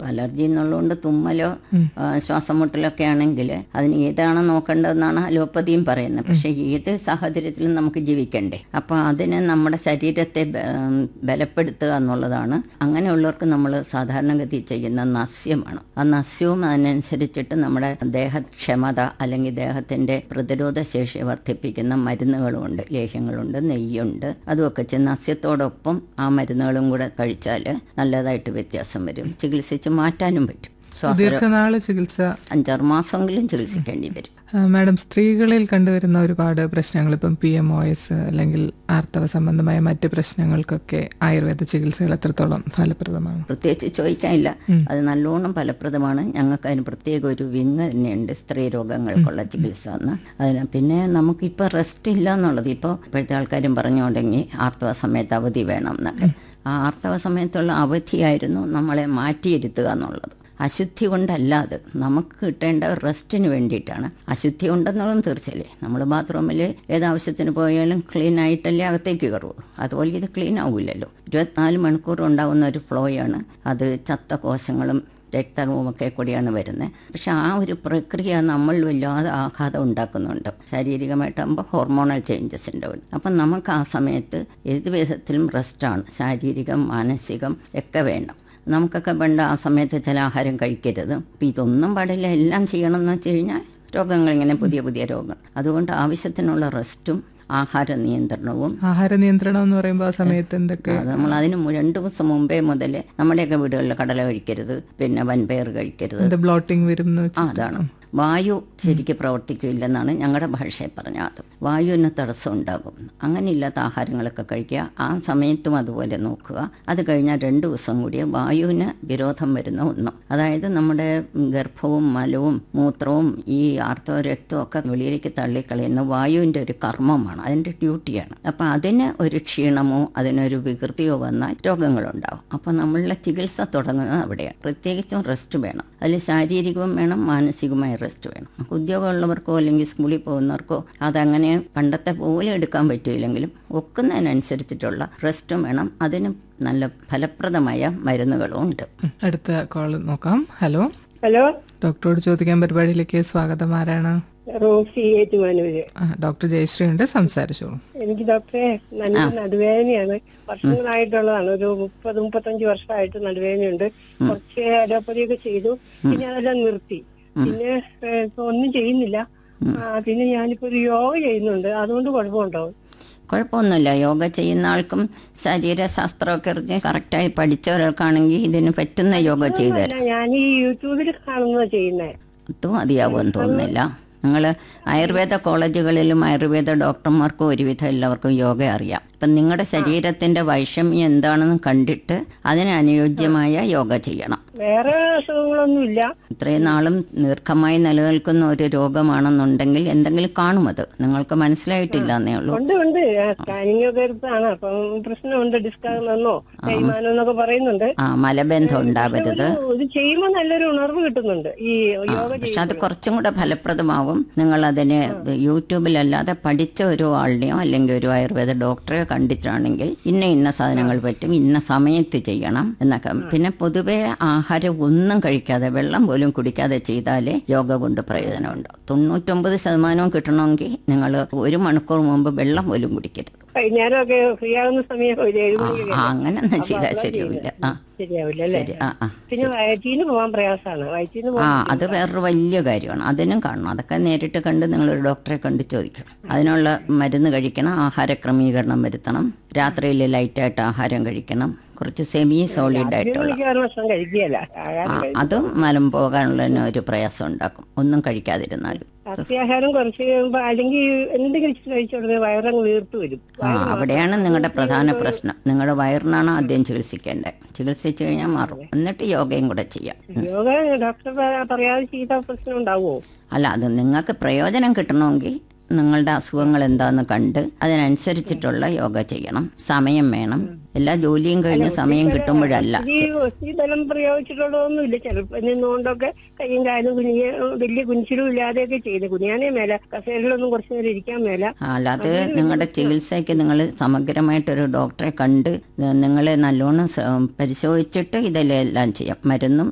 ഇപ്പം അലർജി എന്നുള്ളതുകൊണ്ട് തുമ്മലോ ആ, ശ്വാസം മുട്ടലൊക്കെ ആണെങ്കിൽ അതിന് ഏതാണ് നോക്കേണ്ടതെന്നാണ് അലോപ്പതിയും പറയുന്നത് പക്ഷേ ഏത് സാഹചര്യത്തിലും നമുക്ക് ജീവിക്കണ്ടേ അപ്പോൾ അതിന് നമ്മുടെ ശരീരത്തെ ബ- ഉം, ബലപ്പെടുത്തുക എന്നുള്ളതാണ് അങ്ങനെയുള്ളവർക്ക് നമ്മൾ സാധാരണഗതി ചെയ്യുന്ന നസ്യമാണ് ആ നസ്യവും അതിനനുസരിച്ചിട്ട് നമ്മുടെ ദേഹക്ഷമത അല്ലെങ്കിൽ ദേഹത്തിൻ്റെ പ്രതിരോധ ശേഷി വർദ്ധിപ്പിക്കുന്ന മരുന്നുകളുമുണ്ട് ലേഹ്യങ്ങളുണ്ട് നെയ്യുണ്ട് അതുമൊക്കെ ചെയ്ത് നസ്യത്തോടൊപ്പം ആ മരുന്നുകളും കൂടെ കഴിച്ചാൽ നല്ലതായിട്ട് വ്യത്യാസം വരും ചികിത്സിച്ച് മാറ്റാനും പറ്റും ശ്വാസ ദീർഘനാള് ചികിത്സ അഞ്ചാറ് മാസമെങ്കിലും ചികിത്സിക്കേണ്ടി വരും ആ, മാഡം സ്ത്രീകളിൽ കണ്ടുവരുന്ന ഒരുപാട് പ്രശ്നങ്ങൾ ഇപ്പം പി എം ഒ എസ് അല്ലെങ്കിൽ ആർത്തവ സംബന്ധമായ മറ്റ് പ്രശ്നങ്ങൾക്കൊക്കെ ആയുർവേദ ചികിത്സകൾ എത്രത്തോളം ഫലപ്രദമാണ് പ്രത്യേകിച്ച് ചോദിക്കാനില്ല അത് നല്ലോണം ഫലപ്രദമാണ് ഞങ്ങൾക്ക് അതിന് പ്രത്യേക ഒരു വിങ് തന്നെയുണ്ട് സ്ത്രീ രോഗങ്ങൾക്കുള്ള ചികിത്സ എന്ന് അതിന് പിന്നെ നമുക്കിപ്പോൾ റെസ്റ്റ് ഇല്ല എന്നുള്ളത് ഇപ്പോൾ ഇപ്പോഴത്തെ ആൾക്കാരും പറഞ്ഞുകൊണ്ടെങ്കിൽ ആർത്തവ സമയത്ത് അവധി വേണം എന്നൊക്കെ ആ ആർത്തവ സമയത്തുള്ള അവധിയായിരുന്നു നമ്മളെ മാറ്റിയിരുത്തുക എന്നുള്ളത് അശുദ്ധി കൊണ്ടല്ലാതെ നമുക്ക് കിട്ടേണ്ട റെസ്റ്റിന് വേണ്ടിയിട്ടാണ് അശുദ്ധി ഉണ്ടെന്നുള്ളതും തീർച്ചയല്ലേ നമ്മൾ ബാത്റൂമിൽ ഏതാവശ്യത്തിന് പോയാലും ക്ലീൻ ആയിട്ടല്ലേ അകത്തേക്ക് കയറുള്ളൂ അതുപോലെ ഇത് ക്ലീൻ ആവില്ലല്ലോ ഇരുപത്തിനാല് മണിക്കൂർ ഉണ്ടാകുന്ന ഒരു ഫ്ലോയാണ് അത് ചത്ത കോശങ്ങളും രക്തവും ഒക്കെ കൂടിയാണ് വരുന്നത് പക്ഷെ ആ ഒരു പ്രക്രിയ നമ്മൾ വല്ലാതെ ആഘാതം ഉണ്ടാക്കുന്നുണ്ട് ശാരീരികമായിട്ടാകുമ്പോൾ ഹോർമോണൽ ചേഞ്ചസ് ഉണ്ടാവും അപ്പം നമുക്ക് ആ സമയത്ത് ഏത് വിധത്തിലും റെസ്റ്റാണ് ശാരീരികം മാനസികം ഒക്കെ വേണം നമുക്കൊക്കെ പണ്ട് ആ സമയത്ത് ചില ആഹാരം കഴിക്കരുത് അപ്പം ഇതൊന്നും പാടില്ല എല്ലാം ചെയ്യണം എന്ന് വെച്ച് കഴിഞ്ഞാൽ രോഗങ്ങൾ ഇങ്ങനെ പുതിയ പുതിയ രോഗങ്ങൾ അതുകൊണ്ട് ആവശ്യത്തിനുള്ള റെസ്റ്റും ആഹാര നിയന്ത്രണവും ആഹാര നിയന്ത്രണം എന്ന് പറയുമ്പോൾ ആ സമയത്ത് എന്തൊക്കെ അത് നമ്മൾ അതിന് മു- രണ്ട് ദിവസം മുമ്പേ മുതൽ നമ്മുടെയൊക്കെ വീടുകളിൽ കടല കഴിക്കരുത് പിന്നെ വൻപയർ കഴിക്കരുത് എന്ത് ബ്ലോട്ടിംഗ് വരും എന്ന് ആ വെച്ച് അതാണ് വായു ശരിക്ക് പ്രവർത്തിക്കില്ലെന്നാണ് ഞങ്ങളുടെ ഭാഷയിൽ പറഞ്ഞത് വായുവിന് തടസ്സം ഉണ്ടാകും അങ്ങനെയില്ലാത്ത ആഹാരങ്ങളൊക്കെ കഴിക്കുക ആ സമയത്തും അതുപോലെ നോക്കുക അത് കഴിഞ്ഞാൽ രണ്ട് ദിവസം കൂടി വായുവിന് വിരോധം വരുന്ന ഒന്നും അതായത് നമ്മുടെ ഗർഭവും മലവും മൂത്രവും ഈ ആർത്തവ രക്തവും ഒക്കെ വെളിയിലേക്ക് തള്ളിക്കളയുന്ന വായുവിൻ്റെ ഒരു കർമ്മമാണ് അതിൻ്റെ ഡ്യൂട്ടിയാണ് അപ്പം അതിന് ഒരു ക്ഷീണമോ അതിനൊരു വികൃതിയോ വന്നാൽ രോഗങ്ങളുണ്ടാവും അപ്പം നമ്മളുടെ ചികിത്സ തുടങ്ങുന്നത് അവിടെയാണ് പ്രത്യേകിച്ചും റെസ്റ്റ് വേണം അതിൽ ശാരീരികവും വേണം മാനസികമായ റെസ്റ്റ് വേണം നമുക്ക് ഉദ്യോഗമുള്ളവർക്കോ അല്ലെങ്കിൽ സ്കൂളിൽ പോകുന്നവർക്കോ അതങ്ങനെ പണ്ടത്തെ പോലെ എടുക്കാൻ പറ്റില്ലെങ്കിലും ഒക്കുന്നതിനനുസരിച്ചിട്ടുള്ള റെസ്റ്റും വേണം അതിന് നല്ല ഫലപ്രദമായ മരുന്നുകളും ഉണ്ട് ഉം, അടുത്ത കോൾ നോക്കാം ഹലോ ഹലോ ഡോക്ടറോട് ചോദിക്കാൻ പരിപാടിയിലേക്ക് സ്വാഗതം ആരാണ് റോസി ഏറ്റുമാനൂര് ആ, ഡോക്ടർ ജയശ്രീ ഉണ്ട് സംസാരിച്ചോളൂ എനിക്ക് ഡോക്ടറെ നല്ല നടുവേദനയാണ് വർഷങ്ങളായിട്ടുള്ളതാണ് ഒരു മുപ്പത് മുപ്പത്തഞ്ച് വർഷമായിട്ട് നടുവേദനയുണ്ട് കുറച്ച് അലോപ്പതിയൊക്കെ ചെയ്തു പിന്നെ അതെല്ലാം നിർത്തി പിന്നെ ഏഹ്, ഇപ്പൊ ഒന്നും ചെയ്യുന്നില്ല ആ, പിന്നെ ഞാനിപ്പോ ഒരു യോഗ ചെയ്യുന്നുണ്ട് അതുകൊണ്ട് കുഴപ്പമുണ്ടോ കുഴപ്പമൊന്നുമില്ല യോഗ ചെയ്യുന്ന ആൾക്കും ശരീരശാസ്ത്രമൊക്കെ അറിഞ്ഞ് കറക്റ്റായി പഠിച്ച ഒരാൾക്കാണെങ്കിൽ ഇതിന് പറ്റുന്ന യോഗ ചെയ്തു തരാം അല്ല ഞാൻ ഈ യൂട്യൂബിൽ കാണുന്നത് ചെയ്യുന്നേ അതും മതിയാവുമെന്ന് തോന്നുന്നില്ല നിങ്ങൾ ആയുർവേദ കോളേജുകളിലും ആയുർവേദ ഡോക്ടർമാർക്കും ഒരുവിധം എല്ലാവർക്കും യോഗ അറിയാം അപ്പം നിങ്ങളുടെ ശരീരത്തിന്റെ വൈഷമ്യം എന്താണെന്ന് കണ്ടിട്ട് അതിന് അനുയോജ്യമായ യോഗ ചെയ്യണം വേറെ അസുഖങ്ങളൊന്നുമില്ല ഇത്രയും നാളും ദീർഘമായി നിലനിൽക്കുന്ന ഒരു രോഗമാണെന്നുണ്ടെങ്കിൽ എന്തെങ്കിലും കാണും അത് നിങ്ങൾക്ക് മനസ്സിലായിട്ടില്ല എന്നേ ഉള്ളൂ ഉണ്ട് ഉണ്ട് സ്കാനിങ് ഒക്കെ എടുത്താണ് അപ്പം പ്രശ്നമുണ്ട് ഡിസ്കാകുന്നോ തേയ്മാനം എന്നൊക്കെ പറയുന്നുണ്ട് ആ മലബന്ധം ഉണ്ടാവരുത് ഒരു- ഇത് ചെയ്യുമ്പോൾ നല്ലൊരു ഉണർവ് കിട്ടുന്നുണ്ട് ഈ യോഗ പക്ഷെ അത് കുറച്ചും കൂടെ ഫലപ്രദമാകും നിങ്ങൾ അതിന് യൂട്യൂബിലല്ലാതെ പഠിച്ച ഒരു ആളിനെയോ അല്ലെങ്കിൽ ഒരു ആയുർവേദ ഡോക്ടറെ കണ്ടിട്ടാണെങ്കിൽ ഇന്ന ഇന്ന സാധനങ്ങൾ പറ്റും ഇന്ന സമയത്ത് ചെയ്യണം എന്നൊക്കെ പിന്നെ പൊതുവെ ആഹാരം ഒന്നും കഴിക്കാതെ വെള്ളം പോലും കുടിക്കാതെ ചെയ്താലേ യോഗ കൊണ്ട് പ്രയോജനമുണ്ട് തൊണ്ണൂറ്റൊമ്പത് ശതമാനവും കിട്ടണമെങ്കിൽ നിങ്ങൾ ഒരു മണിക്കൂർ മുമ്പ് വെള്ളം പോലും കുടിക്കരുത് വൈകുന്നേരമൊക്കെ ഫ്രീ ആകുന്ന സമയം ഒരു ഏഴ് ആ മണിക്ക് ആ, അങ്ങനെയൊന്നും ചെയ്താൽ ശരിയാവില്ല ആ ശരിയാവില്ല അല്ലേ ശരി ആ ആ പിന്നെ വയറ്റീന്ന് പോകാൻ പ്രയാസമാണ് വയറ്റീന്ന് ആ പോകാൻ അത് വേറൊരു വലിയ കാര്യമാണ് അതിനും കാണണം അതൊക്കെ നേരിട്ട് കണ്ട് നിങ്ങളൊരു ഡോക്ടറെ കണ്ട് ചോദിക്കണം അതിനുള്ള മരുന്ന് കഴിക്കണം ആഹാര ക്രമീകരണം വരുത്തണം രാത്രിയിൽ ലൈറ്റായിട്ട് ആഹാരം കഴിക്കണം കുറച്ച് സെമി സോളിഡ് ആയിട്ടുള്ള മിക്കവാറും ഭക്ഷണം കഴിക്കുകയല്ല ആഹാരം ആ കഴിക്കും. അതും മലം പോകാനുള്ള ഒരു പ്രയാസം ഉണ്ടാക്കും ഒന്നും കഴിക്കാതിരുന്നാലും രാത്രിയാഹാരം കുറച്ച് കഴിയുമ്പോ അല്ലെങ്കിൽ എന്തെങ്കിലും ഇച്ചിരി കഴിച്ച ഉടനെ വയറങ്ങ് വീർത്ത് വരും ആ അവിടെയാണ് നിങ്ങളുടെ പ്രധാന പ്രശ്നം നിങ്ങളുടെ വയറിനാണ് ആദ്യം ചികിത്സിക്കേണ്ടത് ചികിത്സിച്ചു കഴിഞ്ഞാൽ മാറും എന്നിട്ട് യോഗയും കൂടെ ചെയ്യാം യോഗ ഡോക്ടർ പ- പറയാതെ ചെയ്ത പ്രശ്നം ഉണ്ടാവുമോ അല്ല അത് നിങ്ങൾക്ക് പ്രയോജനം കിട്ടണമെങ്കിൽ നിങ്ങളുടെ അസുഖങ്ങൾ എന്താന്ന് കണ്ട് അതിനനുസരിച്ചിട്ടുള്ള യോഗ ചെയ്യണം സമയം വേണം എല്ലാ ജോലിയും കഴിഞ്ഞ് സമയം കിട്ടുമ്പോഴല്ല ഈ ഒത്തിരി ബലം പ്രയോഗിച്ചിട്ടുള്ളതൊന്നുമില്ല ചെറുപ്പം നിന്നുകൊണ്ടൊക്കെ കയ്യും കാലും കുനിയ വലിയ കുനിച്ചിലും ഇല്ലാതെയൊക്കെ ചെയ്ത് കുനിയാനേ മേല കസേരയിലൊന്നും കുറച്ചു നേരം ഇരിക്കാൻ മേല അല്ലാതെ നിങ്ങളുടെ ചികിത്സയ്ക്ക് നിങ്ങൾ സമഗ്രമായിട്ടൊരു ഡോക്ടറെ കണ്ട് നിങ്ങളെ നല്ലോണം സ- പരിശോധിച്ചിട്ട് ഇതെല്ലാം ചെയ്യാം മരുന്നും